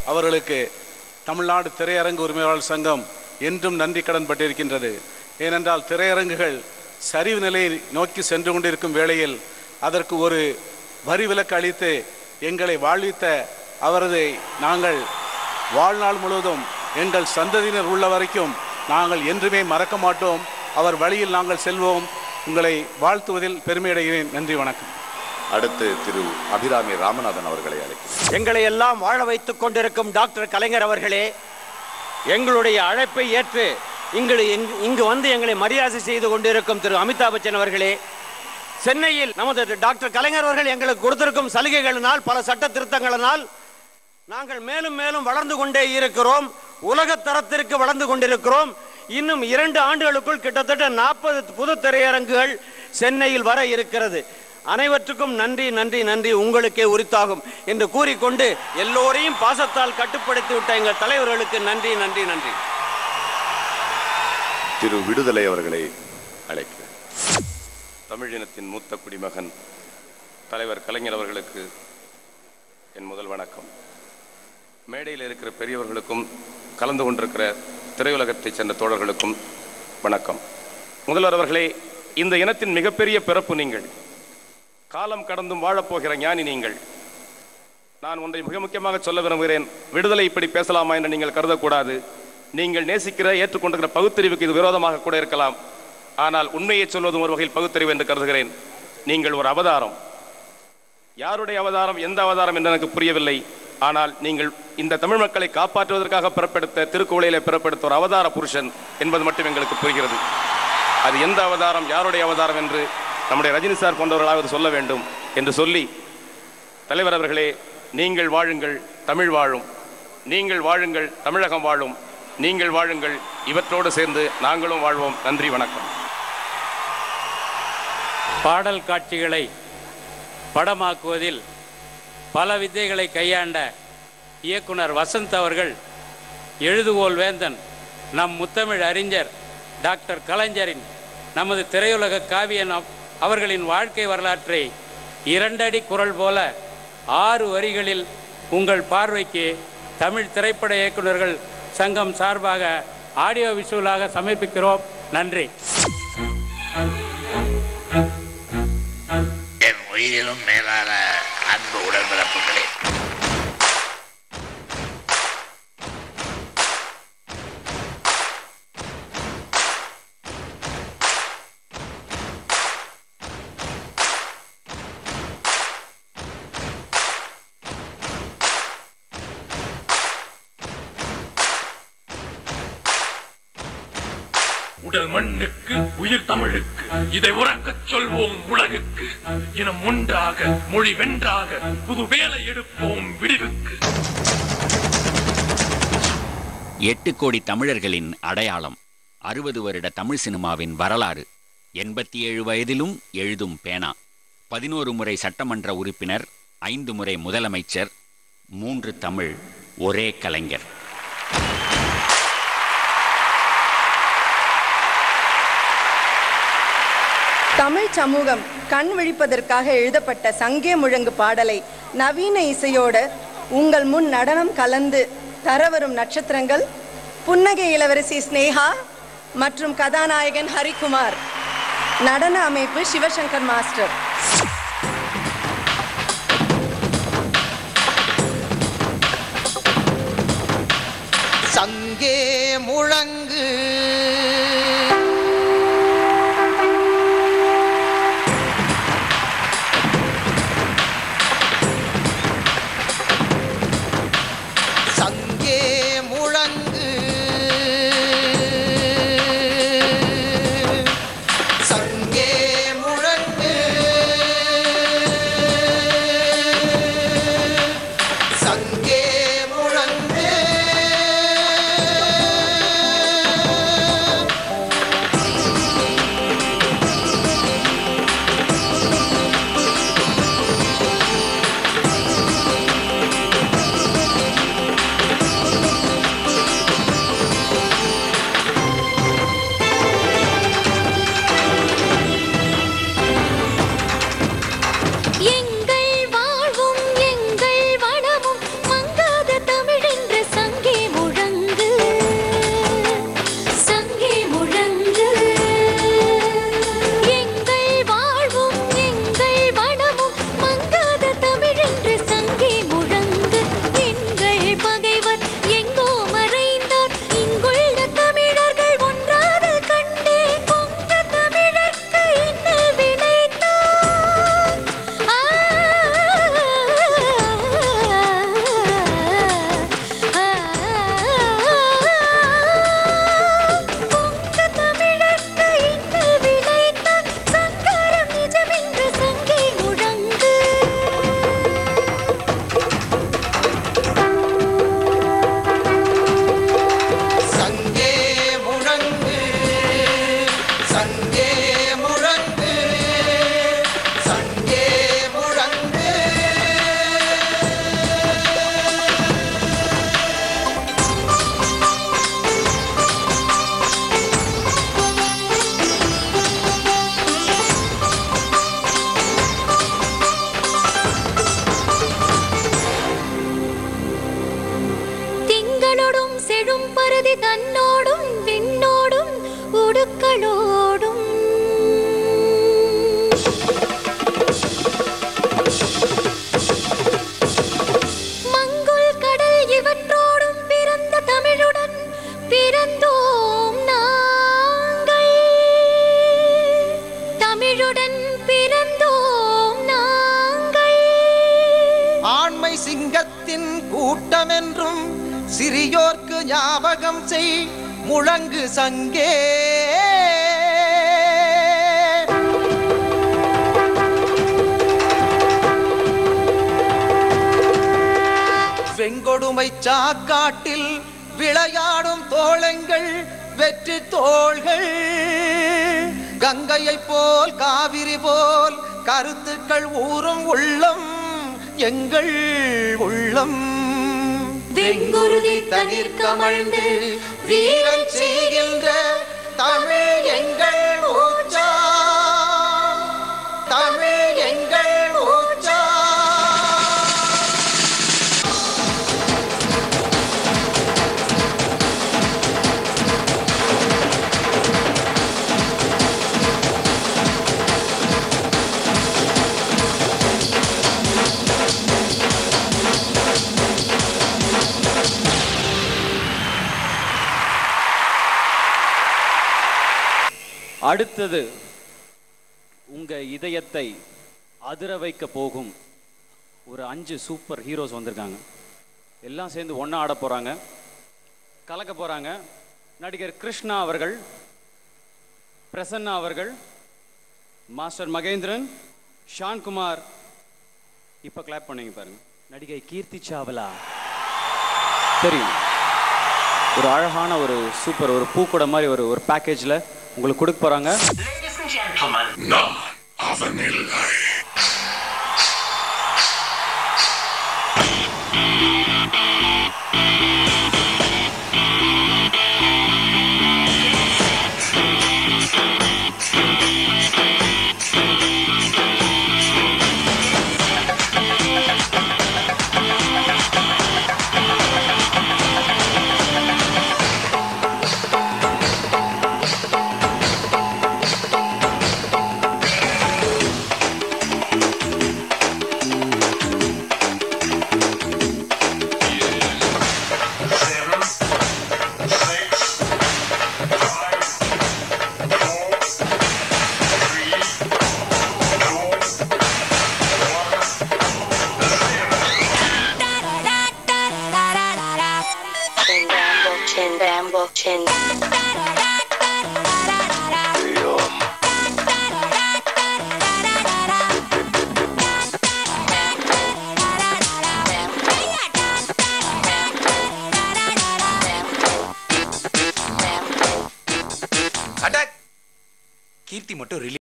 அவர்களுக்கு தமிழ்நாடு திரையரங்கு உரிமையாளர் சங்கம் என்றும் நன்றி கடன் பட்டிருக்கின்றது ஏனென்றால் திரையரங்குகள் சரிவு நிலையை நோக்கி சென்று கொண்டிருக்கும் வேளையில் அதற்கு ஒரு வரி விலக்கு அளித்து எங்களை வாழ்வித்த அவரது நாங்கள் வாழ்நாள் முழுவதும் எங்கள் சந்ததியினர் உள்ள வரைக்கும் நாங்கள் என்றுமே மறக்க மாட்டோம் அவர் வழியில் நாங்கள் செல்வோம் உங்களை வாழ்த்துவதில் பெருமையடைகிறேன் நன்றி வணக்கம் அடுத்து திரு அபிராமி ராமநாதன் அவர்களை அழைக்கிறேன் எங்களை எல்லாம் வாழ வைத்துக் கொண்டிருக்கும் டாக்டர் கலைஞர் அவர்களே எங்களுடைய அழைப்பை ஏற்று இங்கு இங்கு- இங்கு வந்து எங்களை மரியாதை செய்து கொண்டிருக்கும் திரு அமிதாப் பச்சன் அவர்களே சென்னையில் நமது டாக்டர் கலைஞர் அவர்கள் எங்களுக்கு கொடுத்திருக்கும் சலுகைகளினால் பல சட்ட திருத்தங்களினால் நாங்கள் மேலும் மேலும் வளர்ந்து கொண்டே இருக்கிறோம் உலக தரத்திற்கு வளர்ந்து கொண்டிருக்கிறோம் இன்னும் இரண்டு ஆண்டுகளுக்குள் கிட்டத்தட்ட நாற்பது புது திரையரங்குகள் சென்னையில் வர இருக்கிறது அனைவற்றுக்கும் நன்றி நன்றி நன்றி உங்களுக்கே உரித்தாகும் என்று கூறிக்கொண்டு எல்லோரையும் பாசத்தால் கட்டுப்படுத்தி விட்ட எங்கள் தலைவர்களுக்கு நன்றி நன்றி நன்றி திரு விடுதலை அவர்களை அழைக்கிறேன் தமிழினத்தின் மூத்த குடிமகன் தலைவர் கலைஞர் அவர்களுக்கு என் முதல் வணக்கம் மேடையில் இருக்கிற பெரியவர்களுக்கும் கலந்து கொண்டிருக்கிற திரையுலகத்தைச் சேர்ந்த தோழர்களுக்கும் வணக்கம் முதல்வர் அவர்களே இந்த இனத்தின் மிகப்பெரிய பிறப்பு நீங்கள் காலம் கடந்தும் வாழப்போகிற ஞானி நீங்கள் நான் ஒன்றை மிக முக்கியமாக சொல்ல விரும்புகிறேன் விடுதலை இப்படி பேசலாமா என்று நீங்கள் கருதக்கூடாது நீங்கள் நேசிக்கிற ஏற்றுக்கொண்டிருக்கிற பகுத்தறிவுக்கு இது விரோதமாக கூட இருக்கலாம் ஆனால் உண்மையை சொல்வதும் ஒரு வகையில் பகுத்தறிவு என்று கருதுகிறேன் நீங்கள் ஒரு அவதாரம் யாருடைய அவதாரம் எந்த அவதாரம் என்று எனக்கு புரியவில்லை ஆனால் நீங்கள் இந்த தமிழ் மக்களை காப்பாற்றுவதற்காக பிறப்பெடுத்த திருக்குவளையிலே பிறப்பெடுத்த ஒரு அவதார புருஷன் என்பது மட்டும் எங்களுக்கு புரிகிறது அது எந்த அவதாரம் யாருடைய அவதாரம் என்று நம்முடைய ரஜினி சார் போன்றவர்களாவது சொல்ல வேண்டும் என்று சொல்லி தலைவர் அவர்களே நீங்கள் வாழுங்கள் தமிழ் வாழும் நீங்கள் வாழுங்கள் தமிழகம் வாழும் நீங்கள் வாழுங்கள் இவற்றோடு சேர்ந்து நாங்களும் வாழ்வோம் நன்றி வணக்கம் பாடல் காட்சிகளை படமாக்குவதில் பல வித்தைகளை கையாண்ட இயக்குனர் வசந்த் அவர்கள் எழுதுகோல் வேந்தன் நம் முத்தமிழ் அறிஞர் டாக்டர் கலைஞரின் நமது திரையுலக காவியன் அவ- அவர்களின் வாழ்க்கை வரலாற்றை இரண்டடி குரல் போல ஆறு வரிகளில் உங்கள் பார்வைக்கு தமிழ் திரைப்பட இயக்குனர்கள் சங்கம் சார்பாக ஆடியோ விஷுவலாக சமர்ப்பிக்கிறோம் நன்றி என் உயிரிலும் மேலான அன்பு உடன்பிறப்புகளே உடல் மண்ணுக்கு உயிர் தமிழுக்கு இதை உறக்கச் சொல்வோம் உலகுக்கு இனம் ஒன்றாக மொழி வென்றாக புது வேலை எடுப்போம் விடிவுக்கு எட்டு கோடி தமிழர்களின் அடையாளம் அறுபது வருட தமிழ் சினிமாவின் வரலாறு எண்பத்தி ஏழு வயதிலும் எழுதும் பேனா பதினோரு முறை சட்டமன்ற உறுப்பினர் ஐந்து முறை முதலமைச்சர் மூன்று தமிழ் ஒரே கலைஞர் தமிழ் சமூகம் கண் விழிப்பதற்காக எழுதப்பட்ட சங்கே முழங்கு பாடலை நவீன இசையோடு உங்கள் முன் நடனம் கலந்து தரவரும் நட்சத்திரங்கள் புன்னகை இளவரசி ஸ்னேகா மற்றும் கதாநாயகன் ஹரிகுமார் நடன அமைப்பு சிவசங்கர் மாஸ்டர் சங்கே முழங்கு சங்கே முழங்கு சங்கே முழங்கு சங்கே முழங்கு திங்களோடும் செழும் பருதி தன்னோடும் விண்ணோடும் உடுக்களோடும் மங்குல் கடல் இவற்றோடும் பிறந்த தமிழுடன் பிறந்தோம் நாங்கள் தமிழுடன் பிறந்தோம் நாங்கள் ஆண்மை சிங்கத்தின் கூட்டமென்றும் சிறியோர்க்கு ஞாபகம் செய் முழங்கு சங்கே வெங்கொடுமை சாக்காட்டில் விளையாடும் தோழங்கள் வெற்றி தோள்கள் கங்கையைப் போல் காவிரி போல் கருத்துக்கள் ஊறும் உள்ளம் எங்கள் உள்ளம் வெங்குருதி தளிர் கமழ்ந்து வீரன் செய்கின்ற தமிழ் எங்கள் ஊச்சா தமிழ் எங்கள் ஊச்சா அடுத்தது உங்க இதயத்தை அதிர வைக்க போகும் ஒரு அஞ்சு சூப்பர் ஹீரோஸ் வந்திருக்காங்க எல்லாம் சேர்ந்து ஒண்ணா ஆட போறாங்க கலக்க போறாங்க நடிகர் கிருஷ்ணா அவர்கள் பிரசன்னா அவர்கள் மாஸ்டர் மகேந்திரன் ஷான்குமார் இப்ப கிளாப் பண்ணீங்க பாருங்க நடிகை கீர்த்தி சாவலா தெரியும் ஒரு அழகான ஒரு சூப்பர் ஒரு பூக்கூட மாதிரி ஒரு ஒரு பேக்கேஜில் உங்களுக்கு கொடுக்க போகிறாங்க நான் அவன் இல்லை Chin Bambo Chin கீர்த்தி மட்டும் ரிலீஸ்